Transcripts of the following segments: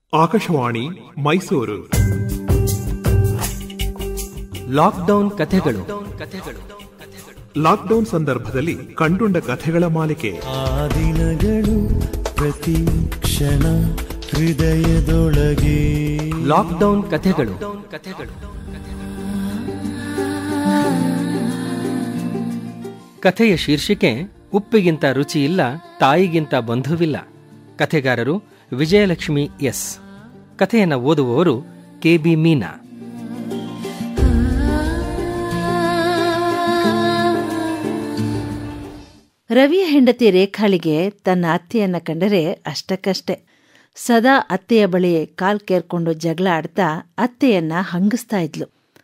Akashvani Mysuru lockdown ಕಥೆಗಳು lockdown ಸಂದರ್ಭದಲ್ಲಿ ಕಂಡುಂಡ ಕಥೆಗಳ ಮಾಲಿಕೆ ಆ ದಿನಗಳು ಪ್ರತಿ ಕ್ಷಣ ಹೃದಯದೊಳಗೆ ಲಾಕ್ಡೌನ್ ಕಥೆಗಳು ಕಥೆಯ ಶೀರ್ಷಿಕೆ ಉಪ್ಪಿಗಿಂತ ರುಚಿ ಇಲ್ಲ ತಾಯಿಗಿಂತ ಬಂಧುವಿಲ್ಲ ಕಥೆಗಾರರು ವಿಜಯಲಕ್ಷ್ಮಿ ಎಸ್ ಕಥೆಯನ್ನು ಓದುವವರು ಕೆ ಬಿ ಮೀನಾ ರವಿಯ ಹೆಂಡತಿ ರೇಖಾಳಿಗೆ ತನ್ನ ಅತ್ತೆಯನ್ನ ಕಂಡರೆ ಅಷ್ಟಕ್ಕಷ್ಟೆ ಸದಾ ಅತ್ತೆಯ ಬಳಿ ಕಾಲ್ ಕೇರ್ಕೊಂಡು ಜಗಳ ಆಡ್ತಾ ಅತ್ತೆಯನ್ನ ಹಂಗಿಸ್ತಾ ಇದ್ಲು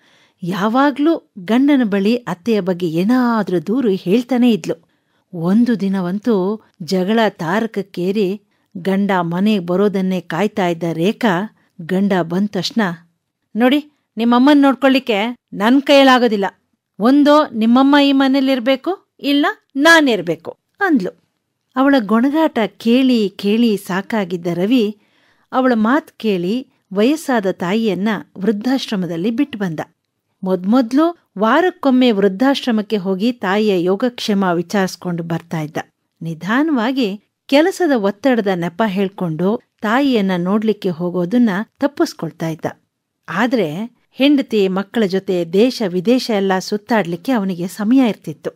ಯಾವಾಗ್ಲೂ ಗಂಡನ ಬಳಿ ಅತ್ತೆಯ ಬಗ್ಗೆ ಏನಾದ್ರೂ ದೂರು ಹೇಳ್ತಾನೇ ಇದ್ಲು ಒಂದು ದಿನವಂತೂ ಜಗಳ ತಾರಕಕ್ಕೇರಿ ಗಂಡ ಮನೆಗೆ ಬರೋದನ್ನೇ ಕಾಯ್ತಾ ಇದ್ದ ರೇಖಾ ಗಂಡ ಬಂದ ತಕ್ಷಣ ನೋಡಿ ನಿಮ್ಮಮ್ಮನ್ ನೋಡ್ಕೊಳ್ಳಿಕ್ಕೆ ನನ್ ಕೈಯಲ್ಲಾಗೋದಿಲ್ಲ ಒಂದೋ ನಿಮ್ಮಮ್ಮ ಈ ಮನೇಲಿರ್ಬೇಕು ಇಲ್ಲ ನಾನಿರ್ಬೇಕು ಅಂದ್ಲು ಅವಳ ಗೊಣಗಾಟ ಕೇಳಿ ಕೇಳಿ ಸಾಕಾಗಿದ್ದ ರವಿ ಅವಳ ಮಾತು ಕೇಳಿ ವಯಸ್ಸಾದ ತಾಯಿಯನ್ನ ವೃದ್ಧಾಶ್ರಮದಲ್ಲಿ ಬಿಟ್ಟು ಬಂದ ಮೊದ್ಮೊದ್ಲು ವಾರಕ್ಕೊಮ್ಮೆ ವೃದ್ಧಾಶ್ರಮಕ್ಕೆ ಹೋಗಿ ತಾಯಿಯ ಯೋಗಕ್ಷೇಮ ವಿಚಾರಿಸ್ಕೊಂಡು ಬರ್ತಾ ಇದ್ದ ನಿಧಾನವಾಗಿ ಕೆಲಸದ ಒತ್ತಡದ ನೆಪ ಹೇಳ್ಕೊಂಡು ತಾಯಿಯನ್ನ ನೋಡ್ಲಿಕ್ಕೆ ಹೋಗೋದನ್ನ ತಪ್ಪಿಸ್ಕೊಳ್ತಾ ಇದ್ದ ಆದ್ರೆ ಹೆಂಡತಿ ಮಕ್ಕಳ ಜೊತೆ ದೇಶ ವಿದೇಶ ಎಲ್ಲ ಸುತ್ತಾಡ್ಲಿಕ್ಕೆ ಅವನಿಗೆ ಸಮಯ ಇರ್ತಿತ್ತು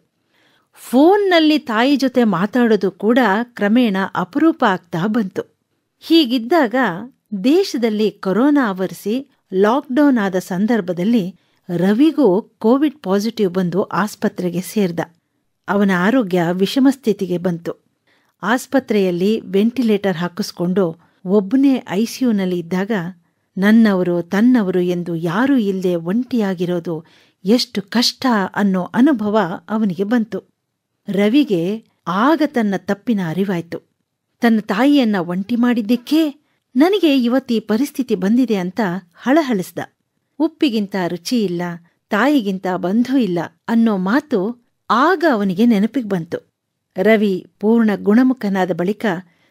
ಫೋನ್ನಲ್ಲಿ ತಾಯಿ ಜೊತೆ ಮಾತಾಡೋದು ಕೂಡ ಕ್ರಮೇಣ ಅಪರೂಪ ಆಗ್ತಾ ಬಂತು ಹೀಗಿದ್ದಾಗ ದೇಶದಲ್ಲಿ ಕೊರೋನಾ ಆವರಿಸಿ ಲಾಕ್ಡೌನ್ ಆದ ಸಂದರ್ಭದಲ್ಲಿ ರವಿಗೂ ಕೋವಿಡ್ ಪಾಸಿಟಿವ್ ಬಂದು ಆಸ್ಪತ್ರೆಗೆ ಸೇರ್ದ ಅವನ ಆರೋಗ್ಯ ವಿಷಮ ಸ್ಥಿತಿಗೆ ಬಂತು ಆಸ್ಪತ್ರೆಯಲ್ಲಿ ವೆಂಟಿಲೇಟರ್ ಹಾಕಿಸ್ಕೊಂಡು ಒಬ್ಬನೇ ಐಸಿಯುನಲ್ಲಿ ಇದ್ದಾಗ ನನ್ನವರು ತನ್ನವರು ಎಂದು ಯಾರೂ ಇಲ್ಲದೆ ಒಂಟಿಯಾಗಿರೋದು ಎಷ್ಟು ಕಷ್ಟ ಅನ್ನೋ ಅನುಭವ ಅವನಿಗೆ ಬಂತು ರವಿಗೆ ಆಗ ತನ್ನ ತಪ್ಪಿನ ಅರಿವಾಯ್ತು ತನ್ನ ತಾಯಿಯನ್ನ ಒಂಟಿ ಮಾಡಿದ್ದಕ್ಕೇ ನನಗೆ ಇವತ್ತಿ ಪರಿಸ್ಥಿತಿ ಬಂದಿದೆ ಅಂತ ಹಳಹಳಿಸ್ದ ಉಪ್ಪಿಗಿಂತ ರುಚಿ ಇಲ್ಲ ತಾಯಿಗಿಂತ ಬಂಧು ಇಲ್ಲ ಅನ್ನೋ ಮಾತು ಆಗ ಅವನಿಗೆ ನೆನಪಿಗೆ ಬಂತು ರವಿ ಪೂರ್ಣ ಗುಣಮುಖನಾದ ಬಳಿಕ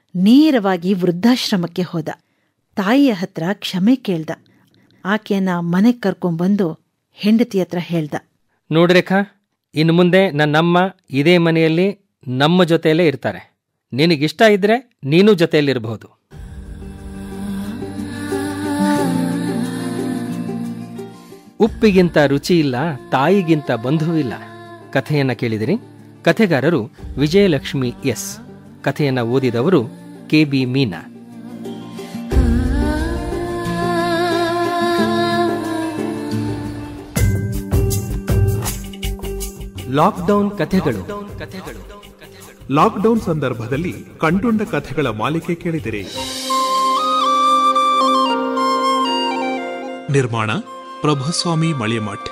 ನೇರವಾಗಿ ವೃದ್ಧಾಶ್ರಮಕ್ಕೆ ಹೋದ ತಾಯಿಯ ಹತ್ರ ಕ್ಷಮೆ ಕೇಳ್ದ ಆಕೆಯನ್ನ ಮನೆಗ್ ಕರ್ಕೊಂಡ್ಬಂದು ಹೆಂಡತಿ ಹತ್ರ ಹೇಳ್ದ ನೋಡ್ರೇಖಾ ಇನ್ನು ಮುಂದೆ ನನ್ನಮ್ಮ ಇದೇ ಮನೆಯಲ್ಲಿ ನಮ್ಮ ಜೊತೆಯಲ್ಲೇ ಇರ್ತಾರೆ ನಿನಗಿಷ್ಟ ಇದ್ರೆ ನೀನು ಜೊತೆಯಲ್ಲಿರಬಹುದು ಉಪ್ಪಿಗಿಂತ ರುಚಿ ಇಲ್ಲ ತಾಯಿಗಿಂತ ಬಂಧುವಿಲ್ಲ ಕಥೆಯನ್ನ ಕೇಳಿದಿರಿ ಕಥೆಗಾರರು ವಿಜಯಲಕ್ಷ್ಮಿ ಎಸ್ ಕಥೆಯನ್ನ ಓದಿದವರು ಕೆ ಬಿ ಮೀನಾ ಲಾಕ್ಡೌನ್ ಕಥೆಗಳು ಲಾಕ್ಡೌನ್ ಸಂದರ್ಭದಲ್ಲಿ ಕಂಡುಂಡ ಕಥೆಗಳ ಮಾಲಿಕೆ ಕೇಳಿದಿರಿ ನಿರ್ಮಾಣ ಪ್ರಭುಸ್ವಾಮಿ ಮಳಿಮಠ್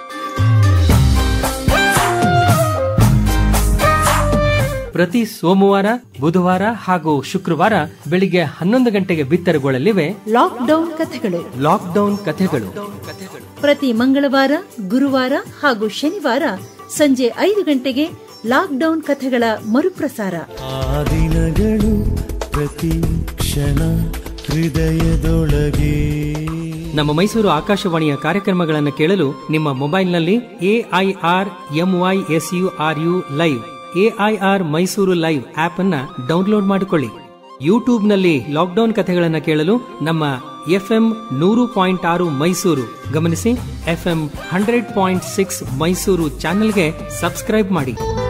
ಪ್ರತಿ ಸೋಮವಾರ ಬುಧವಾರ ಹಾಗೂ ಶುಕ್ರವಾರ ಬೆಳಿಗ್ಗೆ ಹನ್ನೊಂದು ಗಂಟೆಗೆ ಬಿತ್ತರಗೊಳ್ಳಲಿವೆ ಲಾಕ್ಡೌನ್ ಕಥೆಗಳು ಲಾಕ್ಡೌನ್ ಕಥೆಗಳು ಪ್ರತಿ ಮಂಗಳವಾರ ಗುರುವಾರ ಹಾಗೂ ಶನಿವಾರ ಸಂಜೆ ಐದು ಗಂಟೆಗೆ ಲಾಕ್ಡೌನ್ ಕಥೆಗಳ ಮರುಪ್ರಸಾರ ಆ ದಿನಗಳು ಪ್ರತಿ ಕ್ಷಣ ಹೃದಯದೊಳಗೆ ನಮ್ಮ ಮೈಸೂರು ಆಕಾಶವಾಣಿಯ ಕಾರ್ಯಕ್ರಮಗಳನ್ನು ಕೇಳಲು ನಿಮ್ಮ ಮೊಬೈಲ್ನಲ್ಲಿ AIR M Y S U R U live AIR Mysuru live app ಅನ್ನ ಡೌನ್ಲೋಡ್ ಮಾಡಿಕೊಳ್ಳಿ ಯೂಟ್ಯೂಬ್ನಲ್ಲಿ ಲಾಕ್ಡೌನ್ ಕಥೆಗಳನ್ನು ಕೇಳಲು ನಮ್ಮ ಎಫ್ಎಂ ನೂರು ಪಾಯಿಂಟ್ ಆರು ಮೈಸೂರು ಗಮನಿಸಿ FM hundred point six Mysuru ಚಾನೆಲ್ಗೆ ಸಬ್ಸ್ಕ್ರೈಬ್ ಮಾಡಿ